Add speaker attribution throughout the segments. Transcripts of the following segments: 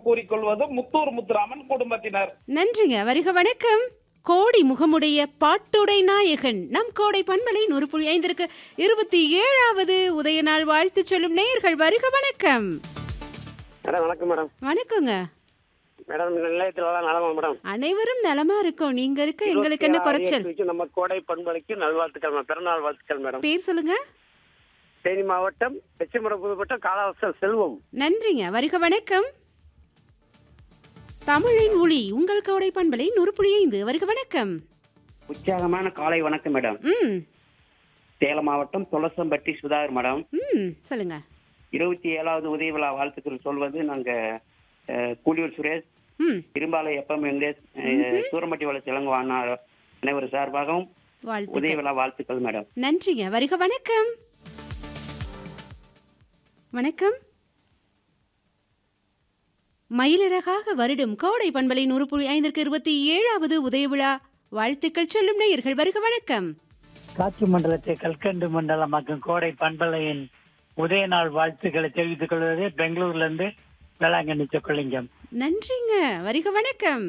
Speaker 1: கூறிக்கொள்வது முத்தூர் முத்துராமன் குடும்பத்தினர்
Speaker 2: நன்றிங்க வருக வணக்கம் கோடி முகமுடைய பாட்டுடை நாயகன் நம் கோடை பண்பலை நூறு புள்ளி ஐந்திற்கு இருபத்தி ஏழாவது உதய நாள் வாழ்த்து சொல்லும் நேயர்கள் வருக வணக்கம்
Speaker 3: மேடம் வணக்கம் மேடம்
Speaker 2: வணக்கங்க
Speaker 3: மேடம் நிலையத்தில் எல்லாம் நலமா மேடம்
Speaker 2: அனைவரும் நலமா இருக்கோம் நீங்க இருக்க எங்களுக்கு என்ன குறைச்சல்
Speaker 3: இருபத்தி நம்ம கோடை பண்பலைக்கு நல்வாழ்த்துக்கள் மேடம் பிறநாள் வாழ்த்துக்கள் மேடம்
Speaker 2: பேர் சொல்லுங்க
Speaker 3: தேனி மாவட்டம் எச்சமரம் புதுப்பட்டம் காலாவசம் செல்வம்
Speaker 2: நன்றிங்க வருக வணக்கம் தமிழின் ஒளி உங்கள் கோடை பண்பலை நூறு புள்ளி ஐந்து வருக வணக்கம்
Speaker 4: உற்சாகமான காலை வணக்கம் மேடம்
Speaker 2: ம்
Speaker 4: சேலம் மாவட்டம் துளசம்பட்டி சுதாகர் மேடம்
Speaker 2: ம் சொல்லுங்க
Speaker 4: இருபத்தி ஏழாவது உதய விழா வாழ்த்துக்கள் சொல்வது நாங்க அஹ், கூலியூர் சுரேஷ்
Speaker 2: ம்
Speaker 4: இரும்பாலை எப்பம் வெங்கடேஷ் அஹ், சூரமட்டி வள சிலங்குவான அனைவர் சார்பாகவும் உதய
Speaker 2: வாழ்த்துக்கள்
Speaker 4: விழா வாழ்த்துக்கள் மேடம்
Speaker 2: நன்றிங்க வருக வணக்கம் வணக்கம் மயிலிறகாக வருடும் கோடை பண்பலை நூறு புள்ளி ஐந்திற்கு இருபத்தி ஏழாவது உதய விழா வாழ்த்துக்கள் சொல்லும் நேயர்கள் வருக வணக்கம்
Speaker 5: காற்று மண்டலத்தை கல்கண்டு மண்டலமாக்கும் கோடை பண்பலையின் உதய நாள் வாழ்த்துக்களை தெரிவித்துக் கொள்வது பெங்களூர்ல இருந்து வேளாங்கண்ணி சொக்கலிங்கம்
Speaker 2: நன்றிங்க வருக வணக்கம்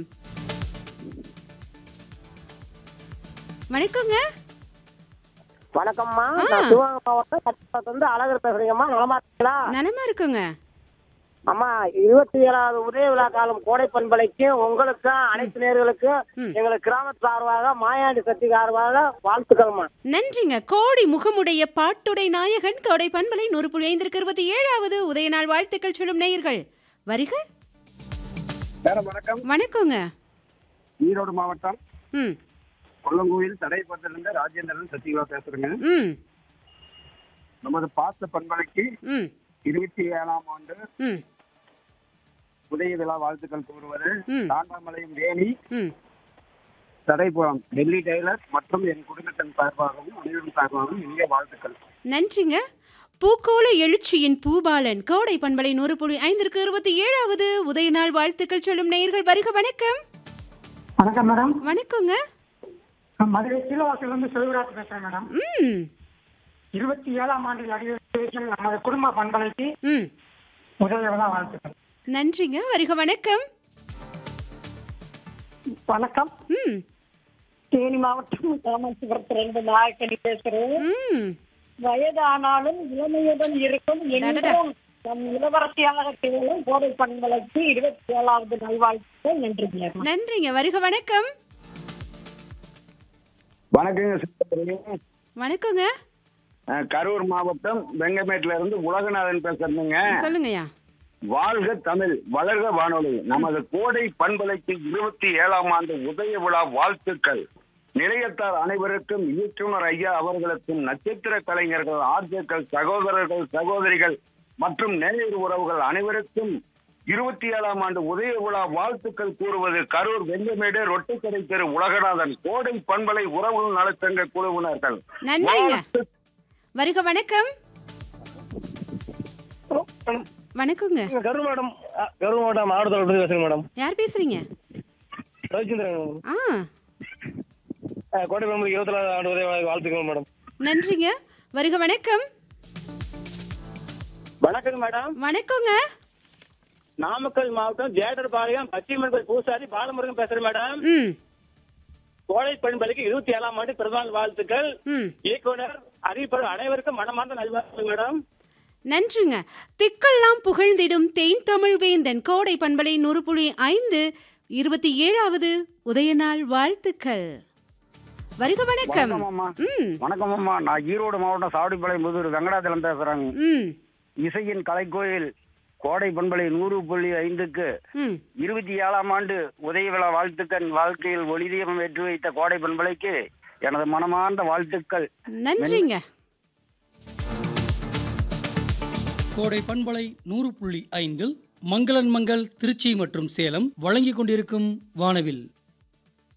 Speaker 2: வணக்கங்க
Speaker 3: வணக்கம்மா
Speaker 2: ஆ.
Speaker 3: நான் சிவகங்கை மாவட்டம் கட்டுப்பாட்டு வந்து அழகர் பேசுறீங்கம்மா நலமா இருக்கீங்களா
Speaker 2: நலமா இருக்குங்க
Speaker 3: அம்மா இருபத்தி ஏழாவது உதய விழா காலம் கோடை பண்பலைக்கு உங்களுக்கும் அனைத்து நேர்களுக்கும்
Speaker 2: ம்.
Speaker 3: எங்களுக்கு கிராமத்து சார்பாக மாயாண்டி சக்தி சார்பாக வாழ்த்துக்கள்மா
Speaker 2: நன்றிங்க கோடி முகமுடைய பாட்டுடை நாயகன் கோடை பண்பலை நூறு புள்ளி ஐந்திற்கு இருபத்தி ஏழாவது உதய நாள் வாழ்த்துக்கள் சொல்லும் நேயர்கள் வருக
Speaker 6: மேடம் வணக்கம்
Speaker 2: வணக்கங்க
Speaker 6: ஈரோடு மாவட்டம்
Speaker 2: ம்
Speaker 6: கொல்லங்கோயில் தடைப்பட்டிலிருந்து ராஜேந்திரன் சசிகலா பேசுறேங்க
Speaker 2: ம்
Speaker 6: நமது பாச பண்பலைக்கு
Speaker 2: ம்
Speaker 6: இருபத்தி ஏழாம் ஆண்டு
Speaker 2: ம்
Speaker 6: உதய விழா வாழ்த்துக்கள் கூறுவது
Speaker 2: ம்.
Speaker 6: தாண்டாமலையும் வேணி
Speaker 2: ம்
Speaker 6: தடைப்புறம் டெல்லி டெய்லர் மற்றும் என் குடும்பத்தின் சார்பாகவும் அனைவரும் சார்பாகவும் இனிய வாழ்த்துக்கள்
Speaker 2: நன்றிங்க பூக்கோள எழுச்சியின் பூபாலன் கோடை பண்பலை நூறு புள்ளி ஐந்திற்கு இருபத்தி ஏழாவது உதய நாள் வாழ்த்துக்கள் சொல்லும் நேயர்கள் வருக வணக்கம்
Speaker 5: வணக்கம் மேடம்
Speaker 2: வணக்கங்க
Speaker 5: நான் மதுரை சீலவாசில இருந்து செல்வராஜ் பேசுறேன் மேடம்
Speaker 2: ம்
Speaker 5: இருபத்தி ஏழாம் ஆண்டில் அடிவர்கள் நமது குடும்ப பண்பலைக்கு
Speaker 2: ம்
Speaker 5: உதய விழா வாழ்த்துக்கள்
Speaker 2: நன்றிங்க வருக வணக்கம்
Speaker 3: வணக்கம்
Speaker 2: ம்
Speaker 3: தேனி மாவட்டம் காமராஜபுரத்திலிருந்து நாயக்கனி பேசுறேன்
Speaker 2: ம்
Speaker 3: வயதானாலும் இளமையுடன் இருக்கும் எங்கும் நம் இளவரசியாக திகழும் கோடை பண்பலைக்கு இருபத்தி ஏழாவது நல்வாழ்த்துக்கள் நன்றி
Speaker 2: நன்றிங்க வருக வணக்கம்
Speaker 6: வணக்கங்க சிவபுரி.
Speaker 2: வணக்கங்க
Speaker 6: அஹ், கரூர் மாவட்டம் வெங்கமேட்ல இருந்து உலகநாதன் பேசுறேங்க
Speaker 2: சொல்லுங்கய்யா
Speaker 6: வாழ்க தமிழ் வளர்க வானொலி நமது கோடை பண்பலைக்கு இருபத்தி ஏழாம் ஆண்டு உதய விழா வாழ்த்துக்கள் நிலையத்தார் அனைவருக்கும் இயக்குனர் ஐயா அவர்களுக்கும் நட்சத்திர கலைஞர்கள் ஆர்ஜர்கள் சகோதரர்கள் சகோதரிகள் மற்றும் நேயர் உறவுகள் அனைவருக்கும் இருபத்தி ஏழாம் ஆண்டு உதய விழா வாழ்த்துக்கள் கூறுவது கரூர் வெங்கமேடு ரொட்டிக்கடை தெரு உலகநாதன் கோடை பண்பலை உறவு நலச்சங்க குழுவினர்கள்
Speaker 2: நன்றிங்க
Speaker 6: வாழ்த்து-
Speaker 2: வருக வணக்கம் வணக்கங்க
Speaker 3: கருண் மேடம் கருண் மேடம் மாவட்டத்தில் இருந்து பேசுறேன் மேடம்
Speaker 2: யார் பேசுறீங்க
Speaker 3: ரவிச்சந்திரன்
Speaker 2: ஆ
Speaker 3: கோட்டை பண்பலைக்கு இருபத்தி ஏழாவது ஆண்டு உதய விழா வாழ்த்துக்கள் மேடம்
Speaker 2: நன்றிங்க வருக வணக்கம்
Speaker 3: வணக்கம் மேடம்
Speaker 2: வணக்கங்க
Speaker 3: நாமக்கல் மாவட்டம் ஜேடர்பாளையம் பச்சிமன் பூசாரி பாலமுருகன் பேசுறேன் மேடம்
Speaker 2: ம்
Speaker 3: கோடை பண்பலைக்கு இருபத்தி ஏழாம் ஆண்டு பிறந்தநாள் வாழ்த்துக்கள்
Speaker 2: ம்
Speaker 3: இயக்குனர் அறிவிப்பாளர் அனைவருக்கும் மனமார்ந்த நல்வாழ்த்துக்கள் மேடம்
Speaker 2: நன்றிங்க திக்கெல்லாம் புகழ்ந்திடும் தேன் தமிழ் வேந்தன் கோடை பண்பலை நூறு புள்ளி ஐந்து இருபத்தி ஏழாவது உதயநாள் வாழ்த்துக்கள் வருக வணக்கம்
Speaker 6: வணக்கம் அம்மா.
Speaker 2: ம்
Speaker 6: வணக்கம் அம்மா நான் ஈரோடு மாவட்டம் சாவடிப்பாளையம் புதூர் வெங்கடாச்சலம் பேசுறேங்க
Speaker 2: ம்
Speaker 6: இசையின் கலைக்கோயில் கோடை பண்பலை நூறு புள்ளி ஐந்துக்கு
Speaker 2: ம்
Speaker 6: இருபத்தி ஏழாம் ஆண்டு உதய விழா வாழ்த்துக்கள் வாழ்க்கையில் ஒளிதீபம் ஏற்றி வைத்த கோடை பண்பலைக்கு எனது மனமார்ந்த வாழ்த்துக்கள்
Speaker 2: நன்றிங்க
Speaker 7: கோடை பண்பலை நூறு புள்ளி ஐந்தில் மங்களன் மங்கள் திருச்சி மற்றும் சேலம் வழங்கிக் கொண்டிருக்கும் வானவில்